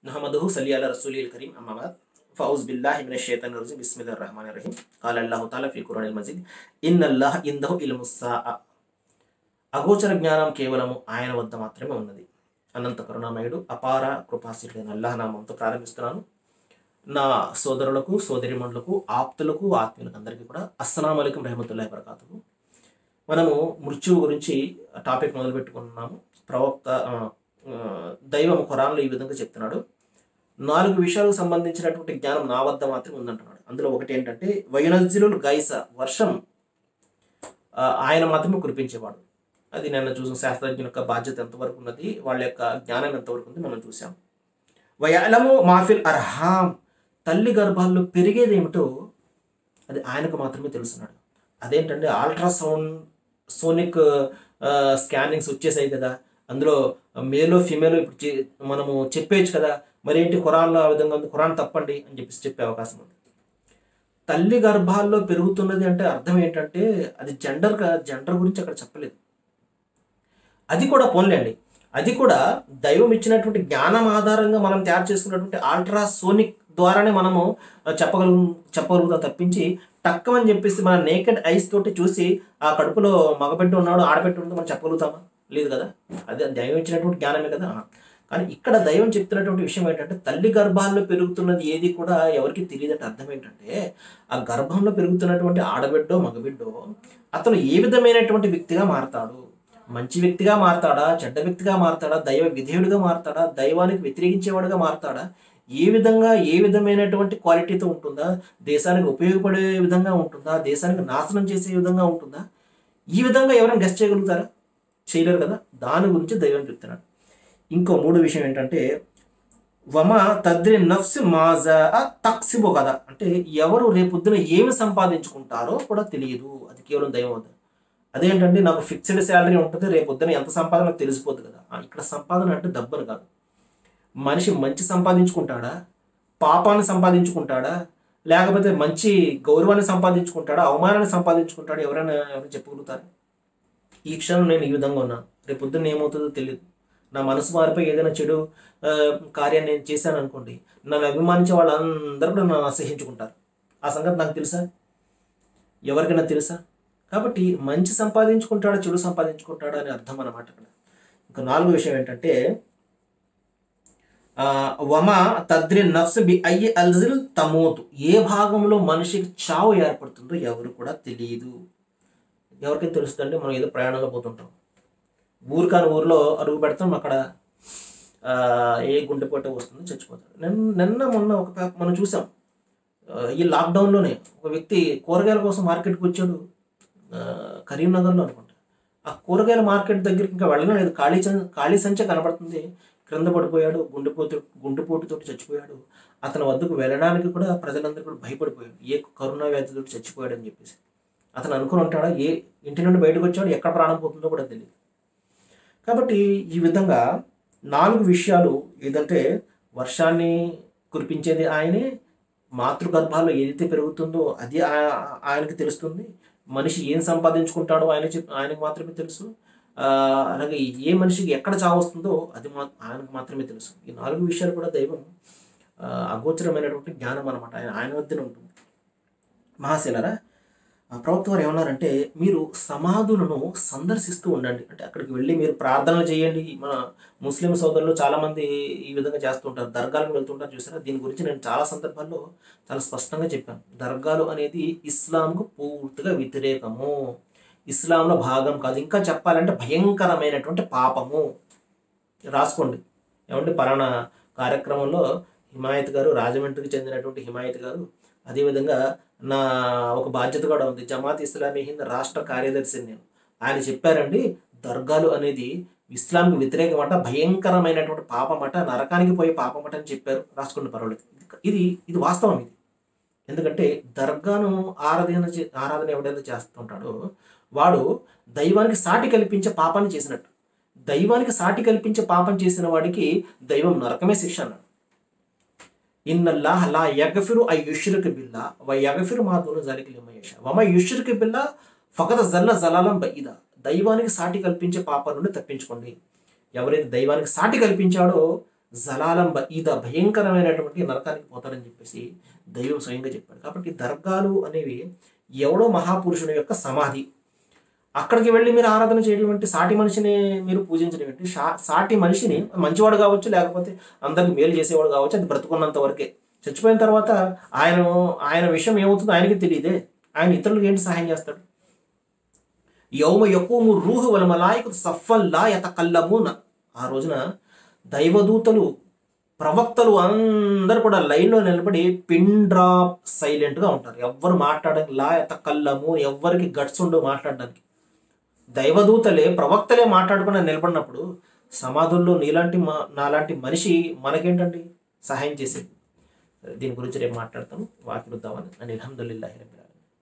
నహమదుహు సల్లి అలా రసూలీల్ కరీం అమ్మాబాద్ ఫౌజ్ బిల్లాహి మిన షైతాన్ రజీం బిస్మిల్లాహిర్ రహమానిర్ రహీం కాల అల్లాహు తాలా ఫీ ఖురానిల్ మజీద్ ఇన్ అల్లాహ్ ఇందహు ఇల్ముస్సా అగోచర జ్ఞానం కేవలము ఆయన వద్ద మాత్రమే ఉన్నది అనంత కరుణామయుడు అపార కృపాశీలుడైన అల్లాహ్ నామంతో ప్రారంభిస్తున్నాను నా సోదరులకు సోదరిమణులకు ఆప్తులకు ఆత్మీయులకు అందరికీ కూడా అస్సలం అలైకం రహమతుల్లాహి వరకాతుకు మనము మృత్యువు గురించి టాపిక్ మొదలు పెట్టుకున్నాము ప్రవక్త ఆ, ఆ, దైవం ఖురాన్లో ఈ విధంగా చెప్తున్నాడు నాలుగు విషయాలకు సంబంధించినటువంటి జ్ఞానం నా వద్ద మాత్రమే ఉందంటున్నాడు అందులో ఒకటి ఏంటంటే వయునజ్జిలులు గైస వర్షం ఆ, ఆయన మాత్రమే కురిపించేవాడు అది నిన్న చూసిన శాస్త్రజ్ఞుల యొక్క బాధ్యత ఎంతవరకు ఉన్నది వాళ్ళ యొక్క జ్ఞానం ఎంతవరకు ఉంది మనం చూసాం వయాలము మాఫిల్ అర్హాం తల్లి గర్భాల్లో పెరిగేది ఏమిటో అది ఆయనకు మాత్రమే తెలుసున్నాడు అదేంటంటే అల్ట్రాసౌండ్ సోనిక్ స్కానింగ్స్ వచ్చేసాయి కదా అందులో మేలో ఫిమేలో ఇప్పుడు చే- మనము చెప్పేయచ్చు కదా మరేంటి ఖురాన్లో ఆ విధంగా ఉంది ఖురాన్ తప్పండి అని చెప్పేసి చెప్పే అవకాశం ఉంది తల్లి గర్భాల్లో పెరుగుతున్నది అంటే అర్థం ఏంటంటే అది జెండర్ జెండర్ గురించి అక్కడ చెప్పలేదు అది కూడా పోన్లేండి అది కూడా దైవం ఇచ్చినటువంటి జ్ఞానం ఆధారంగా మనం తయారు చేసుకున్నటువంటి అల్ట్రాసోనిక్ ద్వారానే మనము చెప్పగలుగు చెప్పగలుగుతాం తప్పించి టక్కమని చెప్పేసి మన నేకెడ్ ఐస్ తోటి చూసి ఆ కడుపులో మగబిడ్డ ఉన్నాడు ఆడబిడ్డ ఉన్నాడు మనం చెప్పగలుగుతామా లేదు కదా అదే దైవం ఇచ్చినటువంటి జ్ఞానమే కదా కానీ ఇక్కడ దైవం చెప్తున్నటువంటి విషయం ఏంటంటే తల్లి గర్భాల్లో పెరుగుతున్నది ఏది కూడా ఎవరికి తెలియదంటే అర్థం ఏంటంటే ఆ గర్భంలో పెరుగుతున్నటువంటి ఆడబిడ్డో మగబిడ్డో అతను ఏ విధమైనటువంటి వ్యక్తిగా మారతాడు మంచి వ్యక్తిగా మారతాడా చెడ్డ వ్యక్తిగా మారతాడా దైవ విధేయుడిగా మారతాడా దైవానికి వ్యతిరేకించేవాడుగా మారతాడా ఏ విధంగా ఏ విధమైనటువంటి క్వాలిటీతో ఉంటుందా దేశానికి ఉపయోగపడే విధంగా ఉంటుందా దేశానికి నాశనం చేసే విధంగా ఉంటుందా ఈ విధంగా ఎవరైనా గెస్ట్ చేయగలుగుతారా చేయలేరు కదా దాని గురించి దైవం చెప్తున్నాడు ఇంకో మూడు విషయం ఏంటంటే వమ తద్రి నఫ్స్ మాజా తక్సిబో కదా అంటే ఎవరు రేపొద్దున ఏమి సంపాదించుకుంటారో కూడా తెలియదు అది కేవలం దైవం వద్ద అదేంటంటే నాకు ఫిక్స్డ్ శాలరీ ఉంటుంది రేపొద్దున ఎంత సంపాదన నాకు తెలిసిపోద్ది కదా ఆ, ఇక్కడ సంపాదన అంటే డబ్బును కాదు మనిషి మంచి సంపాదించుకుంటాడా పాపాన్ని సంపాదించుకుంటాడా లేకపోతే మంచి గౌరవాన్ని సంపాదించుకుంటాడా అవమానాన్ని సంపాదించుకుంటాడా ఎవరైనా ఎవరైనా చెప్పగలుగుతారా ఈ క్షణం నేను ఈ విధంగా ఉన్నాను రేపు పొద్దున్న ఏమవుతుందో తెలియదు నా మనసు మారిపోయి ఏదైనా చెడు ఆ, కార్యాన్ని నేను చేశాను అనుకోండి నన్ను అభిమానించే వాళ్ళందరూ కూడా నన్ను అసహించుకుంటారు ఆ సంగతి నాకు తెలుసా ఎవరికైనా తెలుసా కాబట్టి మంచి సంపాదించుకుంటాడా చెడు సంపాదించుకుంటాడా అని అర్థం అన్నమాట అక్కడ ఇంకా నాలుగో విషయం ఏంటంటే ఆ, వమ తద్రి నఫ్స్ బి అయ్యి అల్జిల్ తమోతు ఏ భాగంలో మనిషికి చావు ఏర్పడుతుందో ఎవరు కూడా తెలియదు ఎవరికి తెలుస్తుందంటే మనం ఏదో ప్రయాణంలో పోతుంటాం ఊరు కాని ఊరిలో అడుగు పెడతాం అక్కడ ఆ, ఏ గుండెపోట వస్తుందో చచ్చిపోతాడు నిన్న నిన్న మొన్న ఒక పే- మనం చూసాం ఆ, ఈ లాక్డౌన్లోనే ఒక వ్యక్తి కూరగాయల కోసం మార్కెట్కి వచ్చాడు ఆ, కరీంనగర్లో అనుకుంటా ఆ కూరగాయల మార్కెట్ దగ్గరికి ఇంకా వెళ్ళడం లేదు ఖాళీ సం- ఖాళీ సంచ కనబడుతుంది క్రింద పడిపోయాడు గుండెపోతు గుండెపోటుతోటి చచ్చిపోయాడు అతని వద్దకు వెళ్ళడానికి కూడా ప్రజలందరూ కూడా భయపడిపోయాడు ఏ కరోనా వ్యాధితోటి చచ్చిపోయాడు అని చెప్పేసి అతను అనుకుని ఉంటాడా ఏ ఇంటి నుండి బయటకు వచ్చాడు ఎక్కడ ప్రాణం పోతుందో కూడా తెలియదు కాబట్టి ఈ విధంగా నాలుగు విషయాలు ఏదంటే వర్షాన్ని కురిపించేది ఆయనే మాతృగర్భాల్లో ఏదైతే పెరుగుతుందో అది ఆ- ఆయనకి తెలుస్తుంది మనిషి ఏం సంపాదించుకుంటాడో ఆయన చెప్ ఆయనకు మాత్రమే తెలుసు ఆ, అలాగే ఏ మనిషికి ఎక్కడ చావు వస్తుందో అది మా ఆయనకు మాత్రమే తెలుసు ఈ నాలుగు విషయాలు కూడా దైవం ఆ, అగోచరమైనటువంటి జ్ఞానం అనమాట ఆయన ఆయన వద్దనే ఉంటుంది మహాశీలరా ఆ ప్రవక్త వారు ఏమన్నారంటే మీరు సమాధులను సందర్శిస్తూ ఉండండి అంటే అక్కడికి వెళ్ళి మీరు ప్రార్థనలు చేయండి మన ముస్లిం సోదరులు చాలామంది ఈ విధంగా చేస్తుంటారు దర్గాలకు వెళ్తుంటారు చూసారా దీని గురించి నేను చాలా సందర్భాల్లో చాలా స్పష్టంగా చెప్పాను దర్గాలు అనేది ఇస్లాంకు పూర్తిగా వ్యతిరేకము ఇస్లాంలో భాగం కాదు ఇంకా చెప్పాలంటే భయంకరమైనటువంటి పాపము రాసుకోండి ఏమంటే పలానా కార్యక్రమంలో హిమాయత్ గారు రాజమండ్రికి చెందినటువంటి హిమాయత్ గారు అదేవిధంగా నా ఒక బాధ్యత కూడా ఉంది జమాత్ ఇస్లామీ హింద్ రాష్ట్ర కార్యదర్శిని నేను ఆయన చెప్పారండి దర్గాలు అనేది ఇస్లాంకి వ్యతిరేకమట భయంకరమైనటువంటి పాపమట నరకానికి పోయే పాపమట అని చెప్పారు రాసుకున్న పర్వాలేదు ఇది ఇది వాస్తవం ఇది ఎందుకంటే దర్గాను ఆరాధన చే- ఆరాధన ఎవడైతే చేస్తుంటాడో వాడు దైవానికి సాటి కల్పించే పాపాన్ని చేసినట్టు దైవానికి సాటి కల్పించే పాపం చేసిన వాడికి దైవం నరకమే శిక్ష అన్నాడు ఇన్నల్లాహ్ లా యగఫిరు ఐ యుష్రిక్ బిల్లా వ యగఫిరు మా దూన జలికి లిమయేష వమ యుష్రిక్ బిల్లా ఫకత జల్ల జలాలం బయిద దైవానికి సాటి కల్పించే పాపం నుండి తప్పించుకోండి ఎవరైతే దైవానికి సాటి కల్పించాడో జలాలం ఈద భయంకరమైనటువంటి నరకానికి పోతాడని చెప్పేసి దైవం స్వయంగా చెప్పాడు కాబట్టి దర్గాలు అనేవి ఎవడో మహాపురుషుని యొక్క సమాధి అక్కడికి వెళ్ళి మీరు ఆరాధన చేయడం ఏంటి సాటి మనిషిని మీరు పూజించడం ఏంటి సా- సాటి మనిషిని మంచివాడు కావచ్చు లేకపోతే అందరికి మేలు చేసేవాడు కావచ్చు అది బ్రతుకున్నంత వరకే చచ్చిపోయిన తర్వాత ఆయన ఆయన విషయం ఏమవుతుందో ఆయనకి తెలియదే ఆయన ఇతరులకు ఏంటి సహాయం చేస్తాడు యౌమ యకూము రూహు వల మలాయికు సఫల్ లా యతకల్లమున ఆ రోజున దైవదూతలు ప్రవక్తలు అందరు కూడా లైన్లో నిలబడి పిన్ డ్రాప్ సైలెంట్గా ఉంటారు ఎవ్వరు మాట్లాడడానికి లా ఎతకల్లము ఎవ్వరికి గట్స్ ఉండవు మాట్లాడడానికి దైవదూతలే ప్రవక్తలే మాట్లాడకుండా నిలబడినప్పుడు సమాధుల్లో నీలాంటి మా నాలాంటి మనిషి మనకేంటండి సహాయం చేసేది దీని గురించి రేపు మాట్లాడతాను వాకిరుద్దామని అని అల్హమ్దుల్లాహి రబ్బిల్ ఆలమీన్.